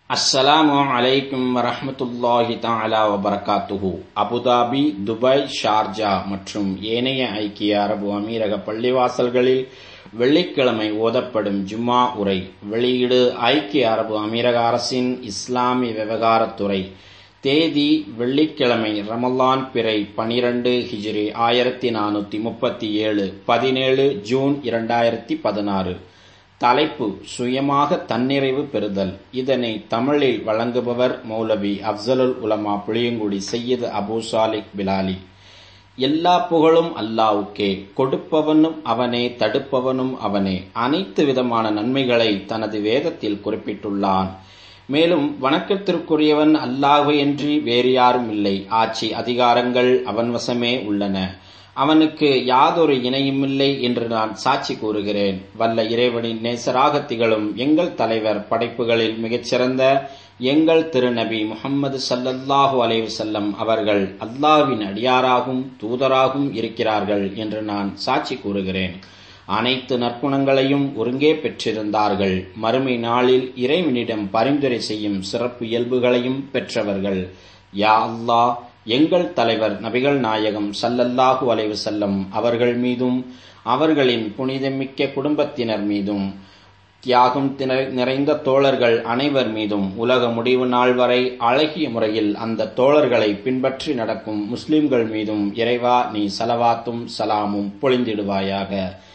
அஸ்ஸலாமு அலைக்கும் வரஹ்மத்துல்லாஹி தஆலா வபரகாத்துஹு அபுதாபி துபாய் ஷார்ஜா மற்றும் ஏனைய ஐக்கிய அரபு அமீரக பள்ளிவாசல்களில் வெள்ளிக்கிழமை ஓதப்படும் ஜும்மா உரை வெளியீடு ஐக்கிய அரபு அமீரக அரசின் இஸ்லாமிய விவகாரத்துறை தேதி வெள்ளிக்கிழமை ரமலான் பிறை பனிரெண்டு ஹிஜ்ரி ஆயிரத்தி நானூத்தி முப்பத்தி ஏழு பதினேழு ஜூன் இரண்டாயிரத்தி பதினாறு தலைப்பு சுயமாக தன்னிறைவு பெறுதல் இதனை தமிழில் வழங்குபவர் மௌலவி அப்சலுல் உலமா புளியங்குடி செய்யது அபு சாலிக் பிலாலி எல்லா புகழும் அல்லாவுக்கே கொடுப்பவனும் அவனே தடுப்பவனும் அவனே அனைத்து விதமான நன்மைகளை தனது வேதத்தில் குறிப்பிட்டுள்ளான் மேலும் வணக்கத்திற்குரியவன் அல்லாஹுவன்றி வேறு யாரும் இல்லை ஆட்சி அதிகாரங்கள் அவன் வசமே உள்ளன அவனுக்கு யாதொரு இணையுமில்லை என்று நான் சாட்சி கூறுகிறேன் வல்ல இறைவனின் நேசராக திகழும் எங்கள் தலைவர் படைப்புகளில் மிகச்சிறந்த எங்கள் திருநபி முகம்மது சல்லல்லாஹு அலைவசல்லம் அவர்கள் அல்லாவின் அடியாராகும் தூதராகும் இருக்கிறார்கள் என்று நான் சாட்சி கூறுகிறேன் அனைத்து நற்குணங்களையும் ஒருங்கே பெற்றிருந்தார்கள் மறுமை நாளில் இறைவனிடம் பரிந்துரை செய்யும் சிறப்பு இயல்புகளையும் பெற்றவர்கள் யா அல்லாஹ் எங்கள் தலைவர் நபிகள் நாயகம் சல்லல்லாஹு அலைவு செல்லம் அவர்கள் மீதும் அவர்களின் புனிதமிக்க குடும்பத்தினர் மீதும் தியாகம் நிறைந்த தோழர்கள் அனைவர் மீதும் உலக முடிவு நாள் வரை அழகிய முறையில் அந்த தோழர்களை பின்பற்றி நடக்கும் முஸ்லிம்கள் மீதும் இறைவா நீ சலவாத்தும் சலாமும் பொழிந்திடுவாயாக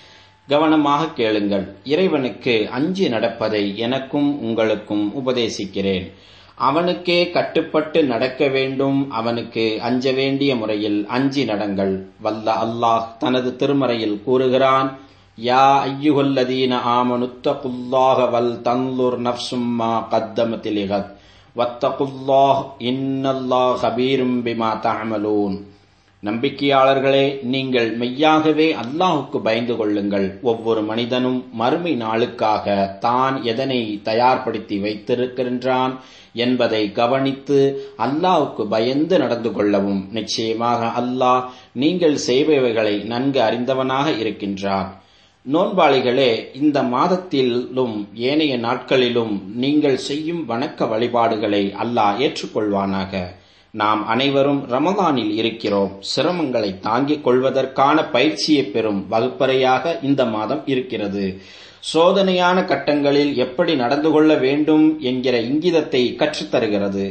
கவனமாக கேளுங்கள் இறைவனுக்கு அஞ்சி நடப்பதை எனக்கும் உங்களுக்கும் உபதேசிக்கிறேன் அவனுக்கே கட்டுப்பட்டு நடக்க வேண்டும் அவனுக்கு அஞ்ச வேண்டிய முறையில் அஞ்சி நடங்கள் வல்ல அல்லாஹ் தனது திருமறையில் கூறுகிறான் யா ஐயுகல்லதீன ஆமனுத்தகுல்லாக வல் தன்லுர் நப்சும்மா கத்தமத்திலிகத் வத்தகுல்லாஹ் இன்னல்லாஹ் ஹபீரும் பிமா தஅமலூன் நம்பிக்கையாளர்களே நீங்கள் மெய்யாகவே அல்லாஹுக்கு பயந்து கொள்ளுங்கள் ஒவ்வொரு மனிதனும் மறுமை நாளுக்காக தான் எதனை தயார்படுத்தி வைத்திருக்கின்றான் என்பதை கவனித்து அல்லாஹுக்கு பயந்து நடந்து கொள்ளவும் நிச்சயமாக அல்லாஹ் நீங்கள் செய்பவைகளை நன்கு அறிந்தவனாக இருக்கின்றான் நோன்பாளிகளே இந்த மாதத்திலும் ஏனைய நாட்களிலும் நீங்கள் செய்யும் வணக்க வழிபாடுகளை அல்லாஹ் ஏற்றுக்கொள்வானாக நாம் அனைவரும் ரமதானில் இருக்கிறோம் சிரமங்களை தாங்கிக் கொள்வதற்கான பயிற்சியை பெறும் வகுப்பறையாக இந்த மாதம் இருக்கிறது சோதனையான கட்டங்களில் எப்படி நடந்து கொள்ள வேண்டும் என்கிற இங்கிதத்தை கற்றுத்தருகிறது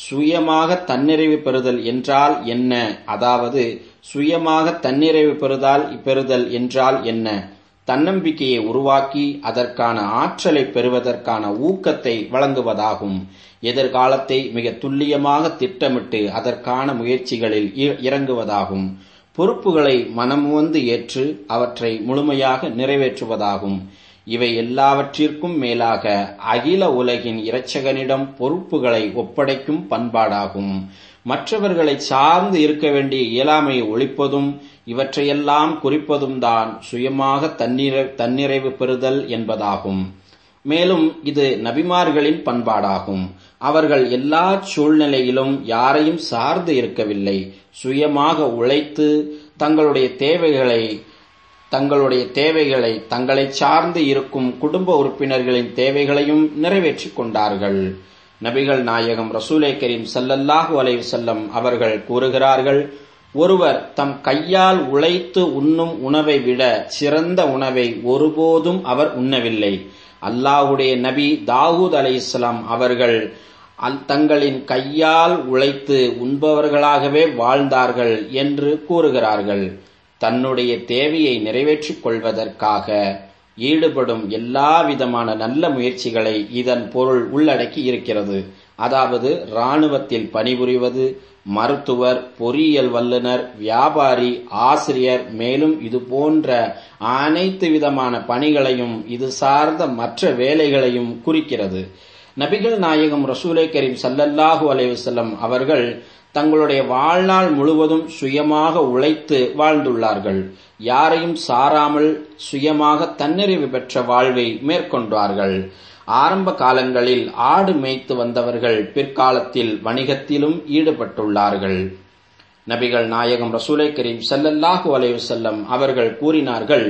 சுயமாக தன்னிறைவு பெறுதல் என்றால் என்ன அதாவது சுயமாக தன்னிறைவு பெறுதல் பெறுதல் என்றால் என்ன தன்னம்பிக்கையை உருவாக்கி அதற்கான ஆற்றலை பெறுவதற்கான ஊக்கத்தை வழங்குவதாகும் எதிர்காலத்தை மிக துல்லியமாக திட்டமிட்டு அதற்கான முயற்சிகளில் இறங்குவதாகும் பொறுப்புகளை மனமுவந்து ஏற்று அவற்றை முழுமையாக நிறைவேற்றுவதாகும் இவை எல்லாவற்றிற்கும் மேலாக அகில உலகின் இரட்சகனிடம் பொறுப்புகளை ஒப்படைக்கும் பண்பாடாகும் மற்றவர்களை சார்ந்து இருக்க வேண்டிய இயலாமையை ஒழிப்பதும் இவற்றையெல்லாம் குறிப்பதும் தான் சுயமாக தன்னிறை தன்னிறைவு பெறுதல் என்பதாகும் மேலும் இது நபிமார்களின் பண்பாடாகும் அவர்கள் எல்லா சூழ்நிலையிலும் யாரையும் சார்ந்து இருக்கவில்லை சுயமாக உழைத்து தங்களுடைய தேவைகளை தங்களுடைய தேவைகளை தங்களை சார்ந்து இருக்கும் குடும்ப உறுப்பினர்களின் தேவைகளையும் நிறைவேற்றிக் கொண்டார்கள் நபிகள் நாயகம் ரசூலை கரீம் சல்லல்லாஹு அலைவு செல்லம் அவர்கள் கூறுகிறார்கள் ஒருவர் தம் கையால் உழைத்து உண்ணும் உணவை விட சிறந்த உணவை ஒருபோதும் அவர் உண்ணவில்லை அல்லாஹுடைய நபி தாவூத் அலை இஸ்லாம் அவர்கள் தங்களின் கையால் உழைத்து உண்பவர்களாகவே வாழ்ந்தார்கள் என்று கூறுகிறார்கள் தன்னுடைய தேவையை நிறைவேற்றிக் கொள்வதற்காக ஈடுபடும் எல்லா விதமான நல்ல முயற்சிகளை இதன் பொருள் உள்ளடக்கி இருக்கிறது அதாவது இராணுவத்தில் பணிபுரிவது மருத்துவர் பொறியியல் வல்லுநர் வியாபாரி ஆசிரியர் மேலும் இது போன்ற அனைத்து விதமான பணிகளையும் இது சார்ந்த மற்ற வேலைகளையும் குறிக்கிறது நபிகள் நாயகம் ரசூலை கரீம் சல்லல்லாஹு அலைவசல்லம் அவர்கள் தங்களுடைய வாழ்நாள் முழுவதும் சுயமாக உழைத்து வாழ்ந்துள்ளார்கள் யாரையும் சாராமல் சுயமாக தன்னிறைவு பெற்ற வாழ்வை மேற்கொண்டார்கள் ஆரம்ப காலங்களில் ஆடு மேய்த்து வந்தவர்கள் பிற்காலத்தில் வணிகத்திலும் ஈடுபட்டுள்ளார்கள் நபிகள் நாயகம் ரசூலை கரீம் சல்லல்லாஹு அலைவசல்லம் அவர்கள் கூறினார்கள்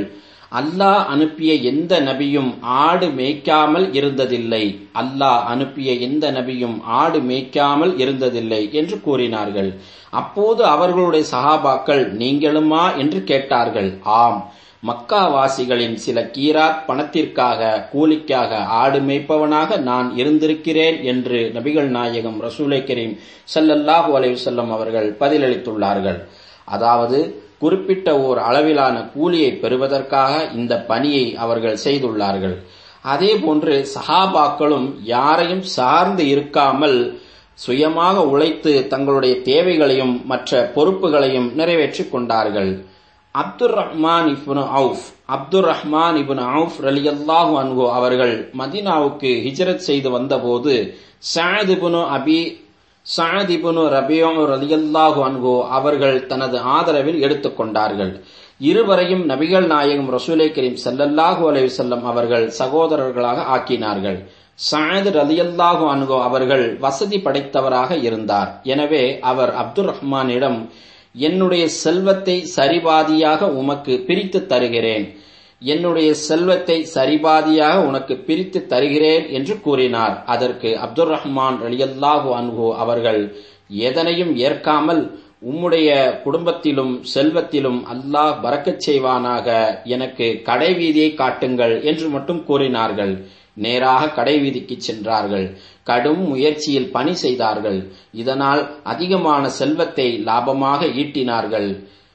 அல்லாஹ் அனுப்பிய எந்த நபியும் ஆடு மேய்க்காமல் இருந்ததில்லை அல்லாஹ் அனுப்பிய எந்த நபியும் ஆடு மேய்க்காமல் இருந்ததில்லை என்று கூறினார்கள் அப்போது அவர்களுடைய சஹாபாக்கள் நீங்களுமா என்று கேட்டார்கள் ஆம் மக்காவாசிகளின் சில கீராத் பணத்திற்காக கூலிக்காக ஆடு மேய்ப்பவனாக நான் இருந்திருக்கிறேன் என்று நபிகள் நாயகம் ரசூலை கரீம் சல்லல்லாஹு அலைவசல்லம் அவர்கள் பதிலளித்துள்ளார்கள் அதாவது குறிப்பிட்ட ஓர் அளவிலான கூலியை பெறுவதற்காக இந்த பணியை அவர்கள் செய்துள்ளார்கள் அதே போன்று சஹாபாக்களும் யாரையும் சார்ந்து இருக்காமல் சுயமாக உழைத்து தங்களுடைய தேவைகளையும் மற்ற பொறுப்புகளையும் நிறைவேற்றிக் கொண்டார்கள் Abdur Rahman ibn Awf Abdur Rahman ibn Awf ரலியல்லாஹு அன்ஹு அவர்கள் மதீனாவுக்கு ஹிஜரத் செய்து வந்தபோது சாத் இப்னு அபி சாத் இப்னு ரபியூ ரலியல்லாஹு அன்ஹு அவர்கள் தனது ஆதரவில் எடுத்துக்கொண்டார்கள் இருவரையும் நபிகள் நாயகம் ரசூலை கரீம் சல்லல்லாஹு அலைஹி வஸல்லம் அவர்கள் சகோதரர்களாக ஆக்கினார்கள் சாயத் ரலியல்லாஹு அன்ஹு அவர்கள் வசதி படைத்தவராக இருந்தார் எனவே அவர் அப்துர் ரஹ்மானிடம் என்னுடைய செல்வத்தை சரிபாதியாக உமக்கு பிரித்து தருகிறேன் என்னுடைய செல்வத்தை சரிபாதியாக உனக்கு பிரித்து தருகிறேன் என்று கூறினார் அதற்கு அப்துல் ரஹ்மான் ரலியல்லாஹு அன்ஹு அவர்கள் எதனையும் ஏற்காமல் உம்முடைய குடும்பத்திலும் செல்வத்திலும் அல்லாஹ் பறக்கச் செய்வானாக எனக்கு கடைவீதியை காட்டுங்கள் என்று மட்டும் கூறினார்கள் நேராக கடைவீதிக்கு சென்றார்கள் கடும் முயற்சியில் பணி செய்தார்கள் இதனால் அதிகமான செல்வத்தை லாபமாக ஈட்டினார்கள்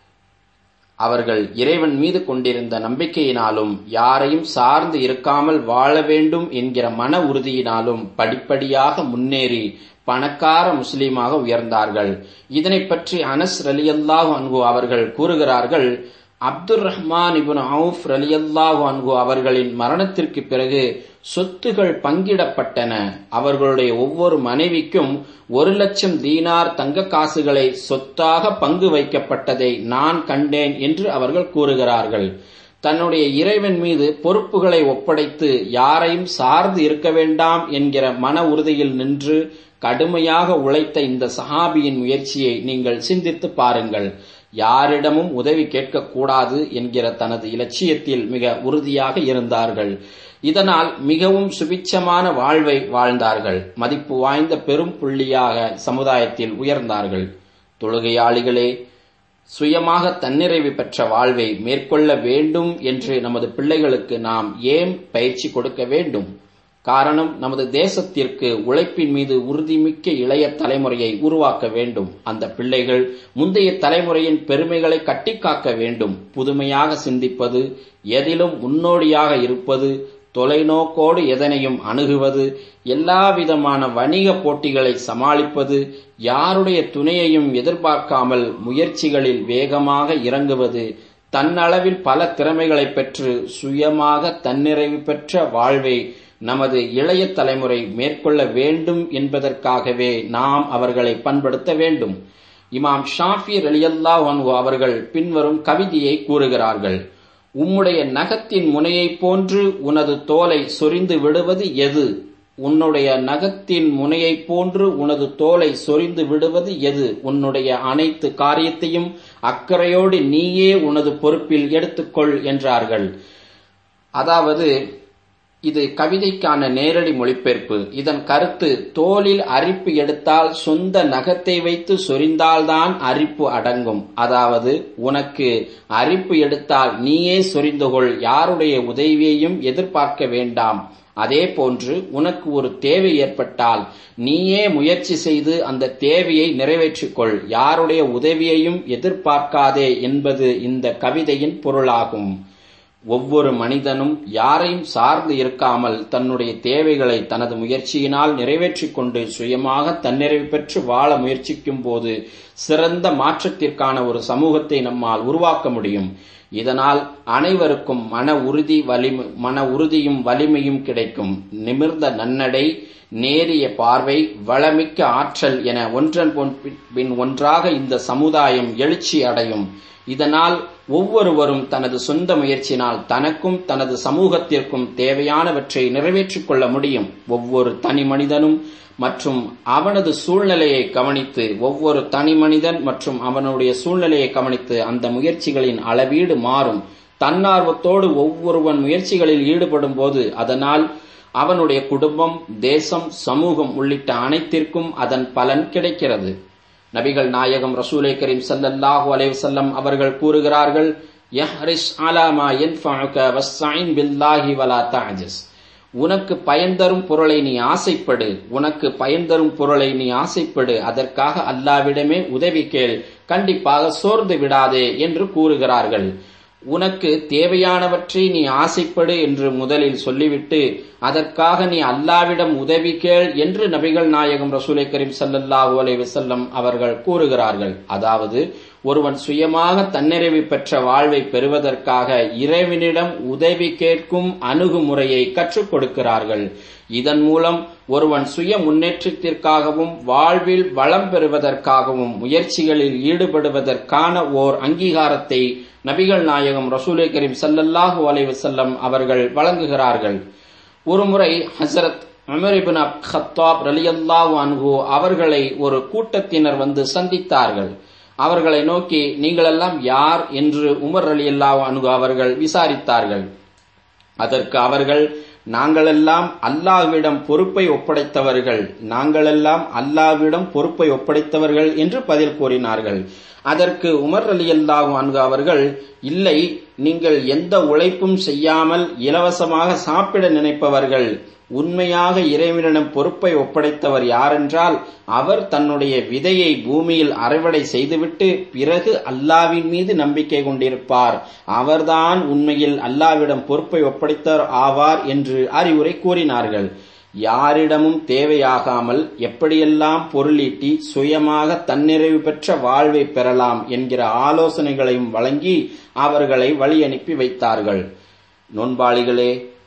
அவர்கள் இறைவன் மீது கொண்டிருந்த நம்பிக்கையினாலும் யாரையும் சார்ந்து இருக்காமல் வாழ வேண்டும் என்கிற மன உறுதியினாலும் படிப்படியாக முன்னேறி பணக்கார முஸ்லீமாக உயர்ந்தார்கள் இதனை பற்றி அனஸ் ரலியல்லாஹு அன்கு அவர்கள் கூறுகிறார்கள் அப்துல் ரஹ்மான் இபுன் அவுஃப் ரலியல்லாஹு அன்கு அவர்களின் மரணத்திற்கு பிறகு சொத்துகள் பங்கிடப்பட்டன அவர்களுடைய ஒவ்வொரு மனைவிக்கும் ஒரு லட்சம் தீனார் தங்க காசுகளை சொத்தாக பங்கு வைக்கப்பட்டதை நான் கண்டேன் என்று அவர்கள் கூறுகிறார்கள் தன்னுடைய இறைவன் மீது பொறுப்புகளை ஒப்படைத்து யாரையும் சார்ந்து இருக்க வேண்டாம் என்கிற மன உறுதியில் நின்று கடுமையாக உழைத்த இந்த சஹாபியின் முயற்சியை நீங்கள் சிந்தித்து பாருங்கள் யாரிடமும் உதவி கேட்கக்கூடாது என்கிற தனது இலட்சியத்தில் மிக உறுதியாக இருந்தார்கள் இதனால் மிகவும் சுபிச்சமான வாழ்வை வாழ்ந்தார்கள் மதிப்பு வாய்ந்த பெரும் புள்ளியாக சமுதாயத்தில் உயர்ந்தார்கள் தொழுகையாளிகளே சுயமாக தன்னிறைவு பெற்ற வாழ்வை மேற்கொள்ள வேண்டும் என்று நமது பிள்ளைகளுக்கு நாம் ஏன் பயிற்சி கொடுக்க வேண்டும் காரணம் நமது தேசத்திற்கு உழைப்பின் மீது உறுதிமிக்க இளைய தலைமுறையை உருவாக்க வேண்டும் அந்த பிள்ளைகள் முந்தைய தலைமுறையின் பெருமைகளை கட்டிக்காக்க வேண்டும் புதுமையாக சிந்திப்பது எதிலும் முன்னோடியாக இருப்பது தொலைநோக்கோடு எதனையும் அணுகுவது எல்லாவிதமான வணிக போட்டிகளை சமாளிப்பது யாருடைய துணையையும் எதிர்பார்க்காமல் முயற்சிகளில் வேகமாக இறங்குவது தன்னளவில் பல திறமைகளை பெற்று சுயமாக தன்னிறைவு பெற்ற வாழ்வை நமது இளைய தலைமுறை மேற்கொள்ள வேண்டும் என்பதற்காகவே நாம் அவர்களை பண்படுத்த வேண்டும் இமாம் ஷாஃபி ரலியல்லா அவர்கள் பின்வரும் கவிதையை கூறுகிறார்கள் உம்முடைய நகத்தின் முனையைப் போன்று உனது தோலை சொரிந்து விடுவது எது உன்னுடைய நகத்தின் முனையைப் போன்று உனது தோலை சொரிந்து விடுவது எது உன்னுடைய அனைத்து காரியத்தையும் அக்கறையோடு நீயே உனது பொறுப்பில் எடுத்துக்கொள் என்றார்கள் அதாவது இது கவிதைக்கான நேரடி மொழிபெயர்ப்பு இதன் கருத்து தோலில் அரிப்பு எடுத்தால் சொந்த நகத்தை வைத்து சொரிந்தால்தான் அரிப்பு அடங்கும் அதாவது உனக்கு அரிப்பு எடுத்தால் நீயே சொரிந்துகொள் யாருடைய உதவியையும் எதிர்பார்க்க வேண்டாம் அதே போன்று உனக்கு ஒரு தேவை ஏற்பட்டால் நீயே முயற்சி செய்து அந்த தேவையை நிறைவேற்றிக்கொள் யாருடைய உதவியையும் எதிர்பார்க்காதே என்பது இந்த கவிதையின் பொருளாகும் ஒவ்வொரு மனிதனும் யாரையும் சார்ந்து இருக்காமல் தன்னுடைய தேவைகளை தனது முயற்சியினால் நிறைவேற்றிக் கொண்டு சுயமாக தன்னிறைவு பெற்று வாழ முயற்சிக்கும் போது சிறந்த மாற்றத்திற்கான ஒரு சமூகத்தை நம்மால் உருவாக்க முடியும் இதனால் அனைவருக்கும் மன உறுதி வலிமை மன உறுதியும் வலிமையும் கிடைக்கும் நிமிர்ந்த நன்னடை நேரிய பார்வை வளமிக்க ஆற்றல் என ஒன்றன் பின் ஒன்றாக இந்த சமுதாயம் எழுச்சி அடையும் இதனால் ஒவ்வொருவரும் தனது சொந்த முயற்சினால் தனக்கும் தனது சமூகத்திற்கும் தேவையானவற்றை நிறைவேற்றிக் கொள்ள முடியும் ஒவ்வொரு தனி மனிதனும் மற்றும் அவனது சூழ்நிலையை கவனித்து ஒவ்வொரு தனி மனிதன் மற்றும் அவனுடைய சூழ்நிலையை கவனித்து அந்த முயற்சிகளின் அளவீடு மாறும் தன்னார்வத்தோடு ஒவ்வொருவன் முயற்சிகளில் ஈடுபடும் போது அதனால் அவனுடைய குடும்பம் தேசம் சமூகம் உள்ளிட்ட அனைத்திற்கும் அதன் பலன் கிடைக்கிறது நபிகள் நாயகம் ரசூலை கரீம் சல்லல்லாஹு அலைவசல்லம் அவர்கள் கூறுகிறார்கள் யஹ்ரிஸ் அலாமா யன்ஃபஉக வஸ்ஸைன் பில்லாஹி வலா தஅஜஸ் உனக்கு பயன் தரும் பொருளை நீ ஆசைப்படு உனக்கு பயன் தரும் பொருளை நீ ஆசைப்படு அதற்காக அல்லாவிடமே உதவி கேள் கண்டிப்பாக சோர்ந்து விடாதே என்று கூறுகிறார்கள் உனக்கு தேவையானவற்றை நீ ஆசைப்படு என்று முதலில் சொல்லிவிட்டு அதற்காக நீ அல்லாவிடம் உதவி கேள் என்று நபிகள் நாயகம் ரசூலை கரீம் சல்லல்லாஹு அலை வசல்லம் அவர்கள் கூறுகிறார்கள் அதாவது ஒருவன் சுயமாக தன்னிறைவு பெற்ற வாழ்வை பெறுவதற்காக இறைவனிடம் உதவி கேட்கும் அணுகுமுறையை கற்றுக் கொடுக்கிறார்கள் இதன் மூலம் ஒருவன் சுய முன்னேற்றத்திற்காகவும் வாழ்வில் வளம் பெறுவதற்காகவும் முயற்சிகளில் ஈடுபடுவதற்கான ஓர் அங்கீகாரத்தை நபிகள் நாயகம் ரசூலை கரீம் சல்லல்லாஹு அலைவசல்லம் அவர்கள் வழங்குகிறார்கள் ஒருமுறை ஹசரத் அமரிபின் ஹத்தாப் ரலியல்லாஹு அன்ஹு அவர்களை ஒரு கூட்டத்தினர் வந்து சந்தித்தார்கள் அவர்களை நோக்கி நீங்களெல்லாம் யார் என்று உமர் அலி அல்லாஹ் அனுகு அவர்கள் விசாரித்தார்கள் அதற்கு அவர்கள் நாங்களெல்லாம் அல்லாஹ்விடம் பொறுப்பை ஒப்படைத்தவர்கள் நாங்களெல்லாம் அல்லாஹ்விடம் பொறுப்பை ஒப்படைத்தவர்கள் என்று பதில் கூறினார்கள் அதற்கு உமர் அலி அல்லாஹு அன்கு அவர்கள் இல்லை நீங்கள் எந்த உழைப்பும் செய்யாமல் இலவசமாக சாப்பிட நினைப்பவர்கள் உண்மையாக இறைவனிடம் பொறுப்பை ஒப்படைத்தவர் யாரென்றால் அவர் தன்னுடைய விதையை பூமியில் அறுவடை செய்துவிட்டு பிறகு அல்லாவின் மீது நம்பிக்கை கொண்டிருப்பார் அவர்தான் உண்மையில் அல்லாவிடம் பொறுப்பை ஒப்படைத்தவர் ஆவார் என்று அறிவுரை கூறினார்கள் யாரிடமும் தேவையாகாமல் எப்படியெல்லாம் பொருளீட்டி சுயமாக தன்னிறைவு பெற்ற வாழ்வை பெறலாம் என்கிற ஆலோசனைகளையும் வழங்கி அவர்களை வழி அனுப்பி வைத்தார்கள் நோன்பாளிகளே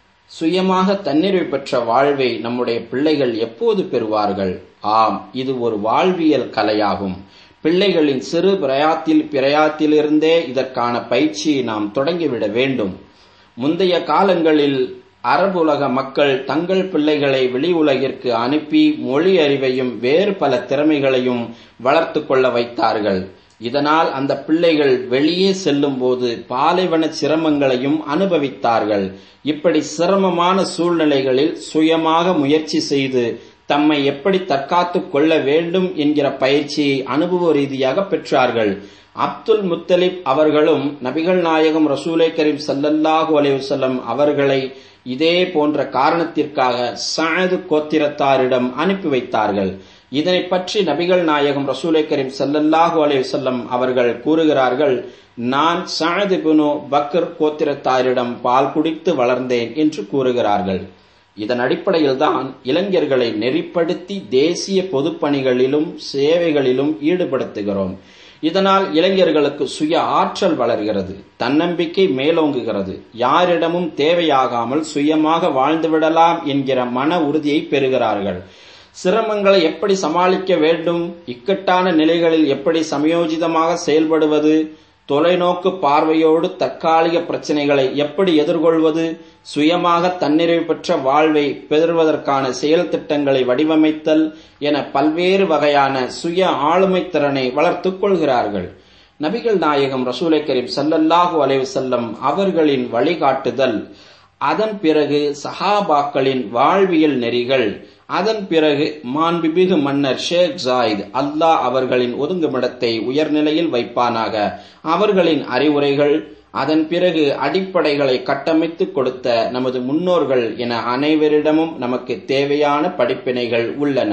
சுயமாக தன்னிறைவு பெற்ற வாழ்வை நம்முடைய பிள்ளைகள் எப்போது பெறுவார்கள் ஆம் இது ஒரு வாழ்வியல் கலையாகும் பிள்ளைகளின் சிறு பிரயாத்தில் பிரயாத்திலிருந்தே இதற்கான பயிற்சியை நாம் தொடங்கிவிட வேண்டும் முந்தைய காலங்களில் அரபுலக மக்கள் தங்கள் பிள்ளைகளை வெளி உலகிற்கு அனுப்பி மொழி அறிவையும் வேறு பல திறமைகளையும் வளர்த்து கொள்ள வைத்தார்கள் இதனால் அந்த பிள்ளைகள் வெளியே செல்லும் போது பாலைவன சிரமங்களையும் அனுபவித்தார்கள் இப்படி சிரமமான சூழ்நிலைகளில் சுயமாக முயற்சி செய்து தம்மை எப்படி தற்காத்துக் கொள்ள வேண்டும் என்கிற பயிற்சியை அனுபவ ரீதியாக பெற்றார்கள் அப்துல் முத்தலிப் அவர்களும் நபிகள் நாயகம் ரசூலை கரீம் சல்லல்லாஹு அலைவசல்லம் அவர்களை இதே போன்ற காரணத்திற்காக சாது கோத்திரத்தாரிடம் அனுப்பி வைத்தார்கள் இதனை பற்றி நபிகள் நாயகம் ரசூலை கரீம் சல்லல்லாஹு அலைவசல்லம் அவர்கள் கூறுகிறார்கள் நான் சாது பினு பக்கர் கோத்திரத்தாரிடம் பால் குடித்து வளர்ந்தேன் என்று கூறுகிறார்கள் இதன் அடிப்படையில் தான் இளைஞர்களை நெறிப்படுத்தி தேசிய பொதுப்பணிகளிலும் சேவைகளிலும் ஈடுபடுத்துகிறோம் இதனால் இளைஞர்களுக்கு சுய ஆற்றல் வளர்கிறது தன்னம்பிக்கை மேலோங்குகிறது யாரிடமும் தேவையாகாமல் சுயமாக வாழ்ந்துவிடலாம் என்கிற மன உறுதியை பெறுகிறார்கள் சிரமங்களை எப்படி சமாளிக்க வேண்டும் இக்கட்டான நிலைகளில் எப்படி சமயோஜிதமாக செயல்படுவது தொலைநோக்கு பார்வையோடு தற்காலிக பிரச்சனைகளை எப்படி எதிர்கொள்வது சுயமாக தன்னிறைவு பெற்ற வாழ்வை பெறுவதற்கான செயல் திட்டங்களை வடிவமைத்தல் என பல்வேறு வகையான சுய ஆளுமை திறனை வளர்த்துக் கொள்கிறார்கள் நபிகள் நாயகம் ரசூலை கரீம் சல்லல்லாஹு அலைவசல்லம் அவர்களின் வழிகாட்டுதல் அதன் பிறகு சஹாபாக்களின் வாழ்வியல் நெறிகள் அதன் பிறகு மாண்புமிகு மன்னர் ஷேக் ஜாயித் அல்லாஹ் அவர்களின் ஒதுங்குமிடத்தை உயர்நிலையில் வைப்பானாக அவர்களின் அறிவுரைகள் அதன் பிறகு அடிப்படைகளை கட்டமைத்து கொடுத்த நமது முன்னோர்கள் என அனைவரிடமும் நமக்கு தேவையான படிப்பினைகள் உள்ளன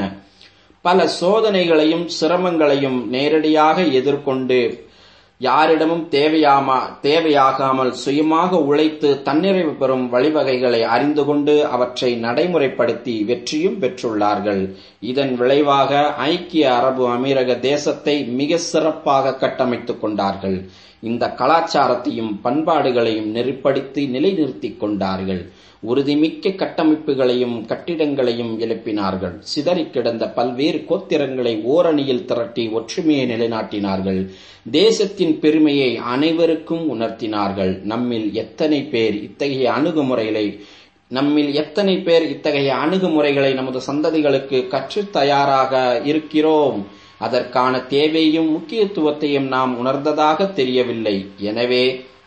பல சோதனைகளையும் சிரமங்களையும் நேரடியாக எதிர்கொண்டு யாரிடமும் தேவையாமா தேவையாகாமல் சுயமாக உழைத்து தன்னிறைவு பெறும் வழிவகைகளை அறிந்து கொண்டு அவற்றை நடைமுறைப்படுத்தி வெற்றியும் பெற்றுள்ளார்கள் இதன் விளைவாக ஐக்கிய அரபு அமீரக தேசத்தை மிக சிறப்பாக கட்டமைத்துக் கொண்டார்கள் இந்த கலாச்சாரத்தையும் பண்பாடுகளையும் நெறிப்படுத்தி நிலைநிறுத்திக் கொண்டார்கள் உறுதிமிக்க கட்டமைப்புகளையும் கட்டிடங்களையும் எழுப்பினார்கள் சிதறி கிடந்த பல்வேறு கோத்திரங்களை ஓரணியில் திரட்டி ஒற்றுமையை நிலைநாட்டினார்கள் தேசத்தின் பெருமையை அனைவருக்கும் உணர்த்தினார்கள் நம்மில் எத்தனை பேர் இத்தகைய அணுகுமுறைகளை நம்மில் எத்தனை பேர் இத்தகைய அணுகுமுறைகளை நமது சந்ததிகளுக்கு கற்றுத் தயாராக இருக்கிறோம் அதற்கான தேவையும் முக்கியத்துவத்தையும் நாம் உணர்ந்ததாக தெரியவில்லை எனவே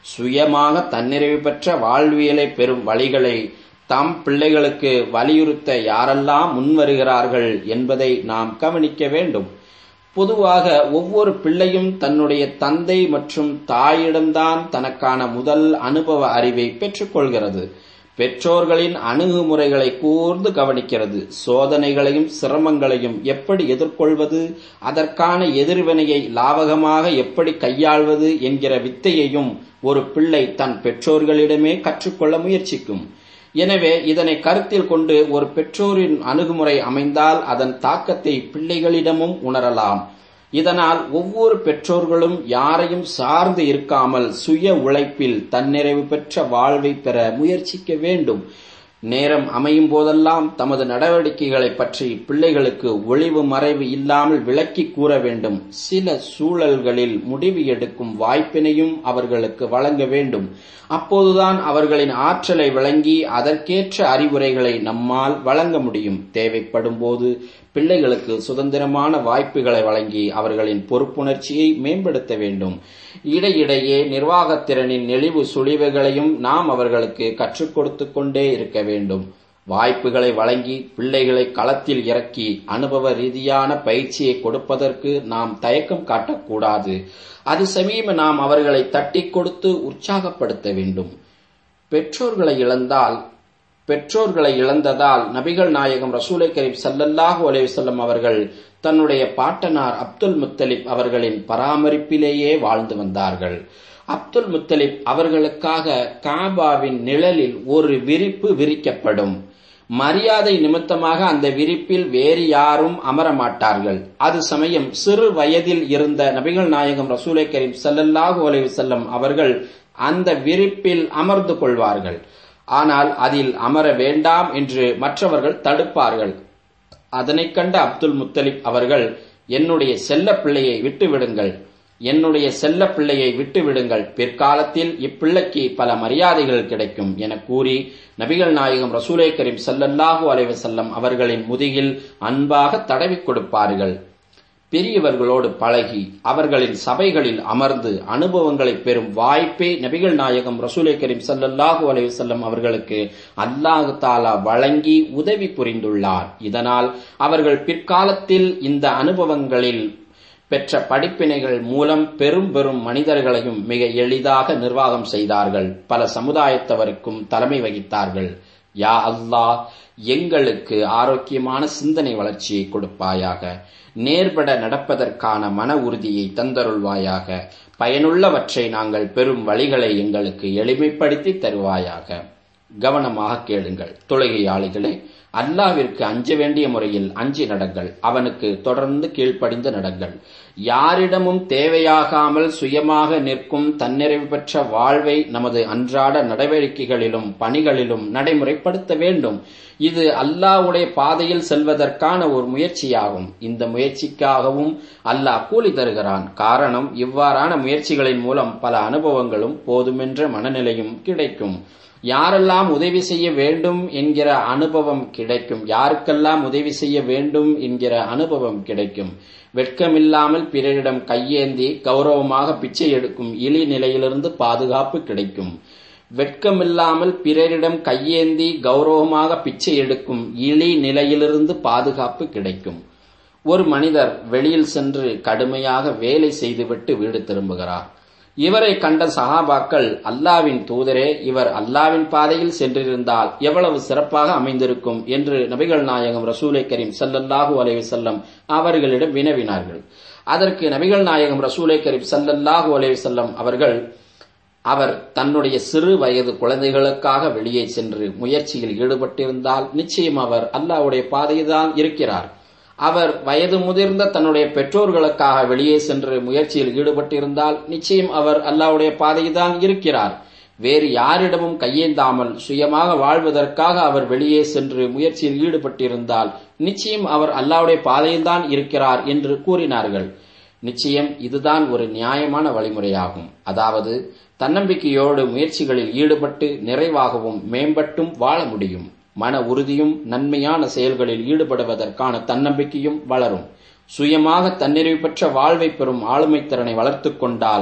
சுயமாக தன்னிறைவு பெற்ற வாழ்வியலை பெறும் வழிகளை தம் பிள்ளைகளுக்கு வலியுறுத்த யாரெல்லாம் முன்வருகிறார்கள் என்பதை நாம் கவனிக்க வேண்டும் பொதுவாக ஒவ்வொரு பிள்ளையும் தன்னுடைய தந்தை மற்றும் தாயிடம்தான் தனக்கான முதல் அனுபவ அறிவை பெற்றுக்கொள்கிறது பெற்றோர்களின் அணுகுமுறைகளை கூர்ந்து கவனிக்கிறது சோதனைகளையும் சிரமங்களையும் எப்படி எதிர்கொள்வது அதற்கான எதிர்வினையை லாவகமாக எப்படி கையாள்வது என்கிற வித்தையையும் ஒரு பிள்ளை தன் பெற்றோர்களிடமே கற்றுக்கொள்ள முயற்சிக்கும் எனவே இதனை கருத்தில் கொண்டு ஒரு பெற்றோரின் அணுகுமுறை அமைந்தால் அதன் தாக்கத்தை பிள்ளைகளிடமும் உணரலாம் இதனால் ஒவ்வொரு பெற்றோர்களும் யாரையும் சார்ந்து இருக்காமல் சுய உழைப்பில் தன்னிறைவு பெற்ற வாழ்வை பெற முயற்சிக்க வேண்டும் நேரம் அமையும் போதெல்லாம் தமது நடவடிக்கைகளை பற்றி பிள்ளைகளுக்கு ஒளிவு மறைவு இல்லாமல் விளக்கி கூற வேண்டும் சில சூழல்களில் முடிவு எடுக்கும் வாய்ப்பினையும் அவர்களுக்கு வழங்க வேண்டும் அப்போதுதான் அவர்களின் ஆற்றலை விளங்கி அதற்கேற்ற அறிவுரைகளை நம்மால் வழங்க முடியும் தேவைப்படும் போது பிள்ளைகளுக்கு சுதந்திரமான வாய்ப்புகளை வழங்கி அவர்களின் பொறுப்புணர்ச்சியை மேம்படுத்த வேண்டும் இடையிடையே நிர்வாகத்திறனின் நெளிவு சுழிவுகளையும் நாம் அவர்களுக்கு கற்றுக் கொடுத்து கொண்டே இருக்க வேண்டும் வாய்ப்புகளை வழங்கி பிள்ளைகளை களத்தில் இறக்கி அனுபவ ரீதியான பயிற்சியை கொடுப்பதற்கு நாம் தயக்கம் காட்டக்கூடாது அது சமீப நாம் அவர்களை தட்டி கொடுத்து உற்சாகப்படுத்த வேண்டும் பெற்றோர்களை இழந்தால் பெற்றோர்களை இழந்ததால் நபிகள் நாயகம் ரசூலை கரீம் சல்லல்லாஹு அலைவசல்லம் அவர்கள் தன்னுடைய பாட்டனார் அப்துல் முத்தலிப் அவர்களின் பராமரிப்பிலேயே வாழ்ந்து வந்தார்கள் அப்துல் முத்தலிப் அவர்களுக்காக காபாவின் நிழலில் ஒரு விரிப்பு விரிக்கப்படும் மரியாதை நிமித்தமாக அந்த விரிப்பில் வேறு யாரும் அமர மாட்டார்கள் அது சமயம் சிறு வயதில் இருந்த நபிகள் நாயகம் ரசூலை கரீம் சல்லல்லாஹு அலைவசல்லம் அவர்கள் அந்த விரிப்பில் அமர்ந்து கொள்வார்கள் ஆனால் அதில் அமர வேண்டாம் என்று மற்றவர்கள் தடுப்பார்கள் அதனைக் கண்ட அப்துல் முத்தலிப் அவர்கள் என்னுடைய செல்ல பிள்ளையை விட்டுவிடுங்கள் என்னுடைய செல்ல பிள்ளையை விட்டுவிடுங்கள் பிற்காலத்தில் இப்பிள்ளைக்கு பல மரியாதைகள் கிடைக்கும் என கூறி நபிகள் நாயகம் ரசூலை கரீம் சல்லல்லாஹூ அலைவசல்லம் அவர்களின் முதுகில் அன்பாக தடவி கொடுப்பார்கள் பெரியவர்களோடு பழகி அவர்களின் சபைகளில் அமர்ந்து அனுபவங்களை பெறும் வாய்ப்பே நபிகள் நாயகம் ரசூலை கரீம் சல்லல்லாஹு அலைவசல்லம் அவர்களுக்கு அல்லாஹு தாலா வழங்கி உதவி புரிந்துள்ளார் இதனால் அவர்கள் பிற்காலத்தில் இந்த அனுபவங்களில் பெற்ற படிப்பினைகள் மூலம் பெரும் பெரும் மனிதர்களையும் மிக எளிதாக நிர்வாகம் செய்தார்கள் பல சமுதாயத்தவருக்கும் தலைமை வகித்தார்கள் யா அல்லாஹ் எங்களுக்கு ஆரோக்கியமான சிந்தனை வளர்ச்சியை கொடுப்பாயாக நேர்பட நடப்பதற்கான மன உறுதியை தந்தருள்வாயாக பயனுள்ளவற்றை நாங்கள் பெறும் வழிகளை எங்களுக்கு எளிமைப்படுத்தி தருவாயாக கவனமாக கேளுங்கள் தொழுகையாளிகளே அல்லாவிற்கு அஞ்ச வேண்டிய முறையில் அஞ்சி நடங்கள் அவனுக்கு தொடர்ந்து கீழ்ப்படிந்து நடங்கள் யாரிடமும் தேவையாகாமல் சுயமாக நிற்கும் தன்னிறைவு பெற்ற வாழ்வை நமது அன்றாட நடவடிக்கைகளிலும் பணிகளிலும் நடைமுறைப்படுத்த வேண்டும் இது அல்லாவுடைய பாதையில் செல்வதற்கான ஒரு முயற்சியாகும் இந்த முயற்சிக்காகவும் அல்லாஹ் கூலி தருகிறான் காரணம் இவ்வாறான முயற்சிகளின் மூலம் பல அனுபவங்களும் போதுமென்ற மனநிலையும் கிடைக்கும் யாரெல்லாம் உதவி செய்ய வேண்டும் என்கிற அனுபவம் கிடைக்கும் யாருக்கெல்லாம் உதவி செய்ய வேண்டும் என்கிற அனுபவம் கிடைக்கும் வெட்கமில்லாமல் பிறரிடம் கையேந்தி கௌரவமாக பிச்சை எடுக்கும் இழி நிலையிலிருந்து பாதுகாப்பு கிடைக்கும் வெட்கமில்லாமல் பிறரிடம் கையேந்தி கௌரவமாக பிச்சை எடுக்கும் இழி நிலையிலிருந்து பாதுகாப்பு கிடைக்கும் ஒரு மனிதர் வெளியில் சென்று கடுமையாக வேலை செய்துவிட்டு வீடு திரும்புகிறார் இவரை கண்ட சஹாபாக்கள் அல்லாவின் தூதரே இவர் அல்லாவின் பாதையில் சென்றிருந்தால் எவ்வளவு சிறப்பாக அமைந்திருக்கும் என்று நபிகள் நாயகம் ரசூலை கரீம் சல்லல்லாஹு அலைவசல்லம் அவர்களிடம் வினவினார்கள் அதற்கு நபிகள் நாயகம் ரசூலை கரீம் சல்லல்லாஹு அலைவசல்லம் அவர்கள் அவர் தன்னுடைய சிறு வயது குழந்தைகளுக்காக வெளியே சென்று முயற்சியில் ஈடுபட்டிருந்தால் நிச்சயம் அவர் அல்லாவுடைய பாதையில்தான் இருக்கிறார் அவர் வயது முதிர்ந்த தன்னுடைய பெற்றோர்களுக்காக வெளியே சென்று முயற்சியில் ஈடுபட்டிருந்தால் நிச்சயம் அவர் அல்லாவுடைய பாதையில்தான் இருக்கிறார் வேறு யாரிடமும் கையேந்தாமல் சுயமாக வாழ்வதற்காக அவர் வெளியே சென்று முயற்சியில் ஈடுபட்டிருந்தால் நிச்சயம் அவர் அல்லாவுடைய பாதையில்தான் இருக்கிறார் என்று கூறினார்கள் நிச்சயம் இதுதான் ஒரு நியாயமான வழிமுறையாகும் அதாவது தன்னம்பிக்கையோடு முயற்சிகளில் ஈடுபட்டு நிறைவாகவும் மேம்பட்டும் வாழ முடியும் மன உறுதியும் நன்மையான செயல்களில் ஈடுபடுவதற்கான தன்னம்பிக்கையும் வளரும் சுயமாக தன்னிறைவு பெற்ற வாழ்வை பெறும் ஆளுமைத்திறனை வளர்த்து கொண்டால்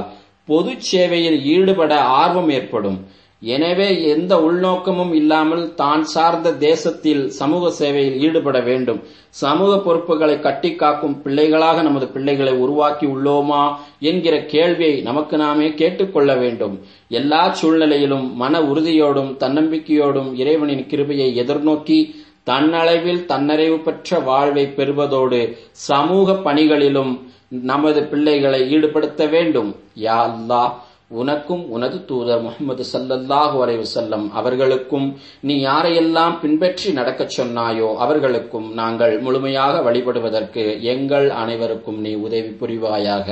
பொது சேவையில் ஈடுபட ஆர்வம் ஏற்படும் எனவே எந்த உள்நோக்கமும் இல்லாமல் தான் சார்ந்த தேசத்தில் சமூக சேவையில் ஈடுபட வேண்டும் சமூக பொறுப்புகளை கட்டி காக்கும் பிள்ளைகளாக நமது பிள்ளைகளை உருவாக்கி உள்ளோமா என்கிற கேள்வியை நமக்கு நாமே கேட்டுக்கொள்ள வேண்டும் எல்லா சூழ்நிலையிலும் மன உறுதியோடும் தன்னம்பிக்கையோடும் இறைவனின் கிருபையை எதிர்நோக்கி தன்னளவில் தன்னறிவு பெற்ற வாழ்வை பெறுவதோடு சமூக பணிகளிலும் நமது பிள்ளைகளை ஈடுபடுத்த வேண்டும் யா அல்லாஹ் உனக்கும் உனது தூதர் முகமது சல்லல்லாஹு அலைவு செல்லம் அவர்களுக்கும் நீ யாரையெல்லாம் பின்பற்றி நடக்கச் சொன்னாயோ அவர்களுக்கும் நாங்கள் முழுமையாக வழிபடுவதற்கு எங்கள் அனைவருக்கும் நீ உதவி புரிவாயாக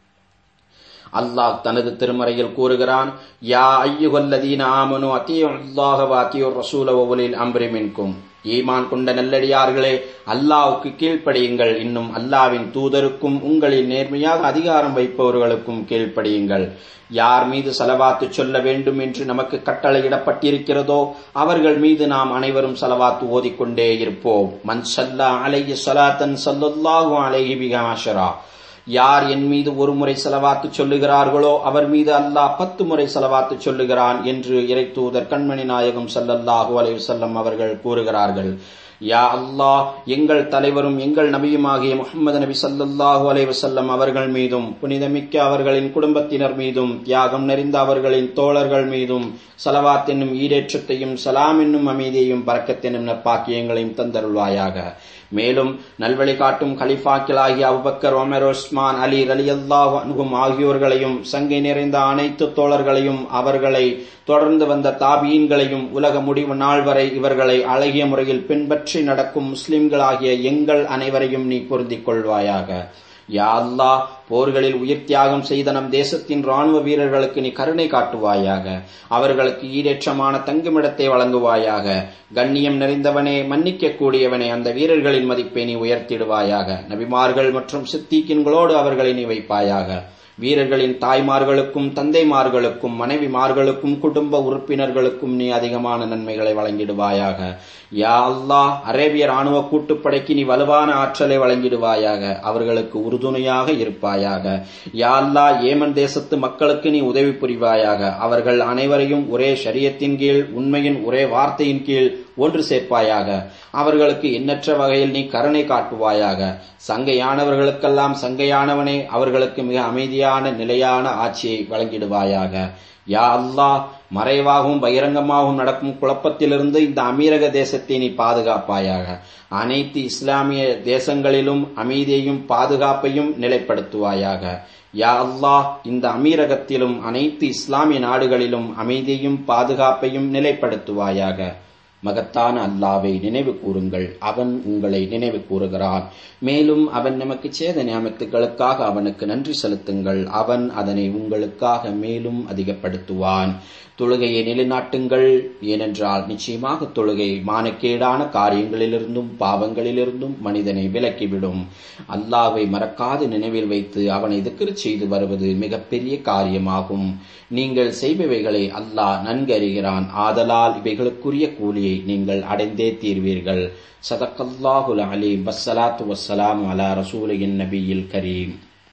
அல்லாஹ் தனது திருமறையில் கூறுகிறான் யா ஐயுகல்லதீன ஆமனு அத்தியுல்லாஹ வாத்தியோர் ரசூல ஒவலில் அம்ரி மின்கும் ஈமான் கொண்ட நல்லடியார்களே அல்லாவுக்கு கீழ்ப்படியுங்கள் இன்னும் அல்லாவின் தூதருக்கும் உங்களில் நேர்மையாக அதிகாரம் வைப்பவர்களுக்கும் கீழ்ப்படியுங்கள் யார் மீது செலவாத்து சொல்ல வேண்டும் என்று நமக்கு கட்டளையிடப்பட்டிருக்கிறதோ அவர்கள் மீது நாம் அனைவரும் செலவாத்து ஓதிக்கொண்டே இருப்போம் மன் சல்லா அலைய சலாத்தன் சல்லல்லாஹு அலைஹி பிகாஷரா யார் என் மீது ஒரு முறை செலவாத்து சொல்லுகிறார்களோ அவர் மீது அல்லாஹ் பத்து முறை செலவாத்து சொல்லுகிறான் என்று இறை தூதர் கண்மணி நாயகம் சல்லல்லாஹு அலைஹி வஸல்லம் அவர்கள் கூறுகிறார்கள் யா அல்லாஹ் எங்கள் தலைவரும் எங்கள் நபியுமாகிய முகமது நபி சல்லல்லாஹு அலைஹி வஸல்லம் அவர்கள் மீதும் புனிதமிக்க அவர்களின் குடும்பத்தினர் மீதும் தியாகம் நிறைந்த அவர்களின் தோழர்கள் மீதும் சலவாத் என்னும் ஈடேற்றத்தையும் சலாம் என்னும் அமைதியையும் பறக்கத்தென்னும் நற்பாக்கியங்களையும் தந்தருள்வாயாக மேலும் நல்வழி காட்டும் கலிஃபாக்களாகிய Abu Bakr Omar Usman Ali Ali அல்லாஹ் அனுகும் ஆகியோர்களையும் சங்கை நிறைந்த அனைத்து தோழர்களையும் அவர்களை தொடர்ந்து வந்த தாபீன்களையும் உலக முடிவு நாள் வரை இவர்களை அழகிய முறையில் பின்பற்றி நடக்கும் முஸ்லிம்களாகிய எங்கள் அனைவரையும் நீ பொருந்திக் கொள்வாயாக யா அல்லாஹ் போர்களில் உயிர் தியாகம் செய்த நம் தேசத்தின் ராணுவ வீரர்களுக்கு நீ கருணை காட்டுவாயாக அவர்களுக்கு ஈடேற்றமான தங்குமிடத்தை வழங்குவாயாக கண்ணியம் நிறைந்தவனே மன்னிக்க கூடியவனே அந்த வீரர்களின் மதிப்பை நீ உயர்த்திடுவாயாக நபிமார்கள் மற்றும் சித்திக்கின்களோடு அவர்களை நீ வைப்பாயாக வீரர்களின் தாய்மார்களுக்கும் தந்தைமார்களுக்கும் மனைவிமார்களுக்கும் குடும்ப உறுப்பினர்களுக்கும் நீ அதிகமான நன்மைகளை வழங்கிடுவாயாக யா அல்லாஹ் அரேபிய ராணுவ கூட்டுப்படைக்கு நீ வலுவான ஆற்றலை வழங்கிடுவாயாக அவர்களுக்கு உறுதுணையாக இருப்பாயாக யா அல்லாஹ் ஏமன் தேசத்து மக்களுக்கு நீ உதவி புரிவாயாக அவர்கள் அனைவரையும் ஒரே ஷரியத்தின் கீழ் உண்மையின் ஒரே வார்த்தையின் கீழ் ஒன்று சேர்ப்பாயாக அவர்களுக்கு எண்ணற்ற வகையில் நீ கருணை காட்டுவாயாக சங்கையானவர்களுக்கெல்லாம் சங்கையானவனே அவர்களுக்கு மிக அமைதியான நிலையான ஆட்சியை வழங்கிடுவாயாக யா அல்லாஹ் மறைவாகவும் பகிரங்கமாகவும் நடக்கும் குழப்பத்திலிருந்து இந்த அமீரக தேசத்தை நீ பாதுகாப்பாயாக அனைத்து இஸ்லாமிய தேசங்களிலும் அமைதியையும் பாதுகாப்பையும் நிலைப்படுத்துவாயாக யா அல்லாஹ் இந்த அமீரகத்திலும் அனைத்து இஸ்லாமிய நாடுகளிலும் அமைதியையும் பாதுகாப்பையும் நிலைப்படுத்துவாயாக மகத்தான அல்லாவை நினைவு கூறுங்கள் அவன் உங்களை நினைவு கூறுகிறான் மேலும் அவன் நமக்கு சேத நியமத்துகளுக்காக அவனுக்கு நன்றி செலுத்துங்கள் அவன் அதனை உங்களுக்காக மேலும் அதிகப்படுத்துவான் தொழுகையை நிலைநாட்டுங்கள் ஏனென்றால் நிச்சயமாக தொழுகை மானக்கேடான காரியங்களிலிருந்தும் பாவங்களிலிருந்தும் மனிதனை விலக்கிவிடும் அல்லாவை மறக்காது நினைவில் வைத்து அவனை திக்கர் செய்து வருவது மிகப்பெரிய காரியமாகும் நீங்கள் செய்பவைகளை அல்லாஹ் நன்கு அறிகிறான் ஆதலால் இவைகளுக்குரிய கூலியை நீங்கள் அடைந்தே தீர்வீர்கள் சதக்கல்லாஹுல் அலீம் வஸ்ஸலாத்து வஸ்ஸலாம் அலா ரசூலின் நபியில் கரீம்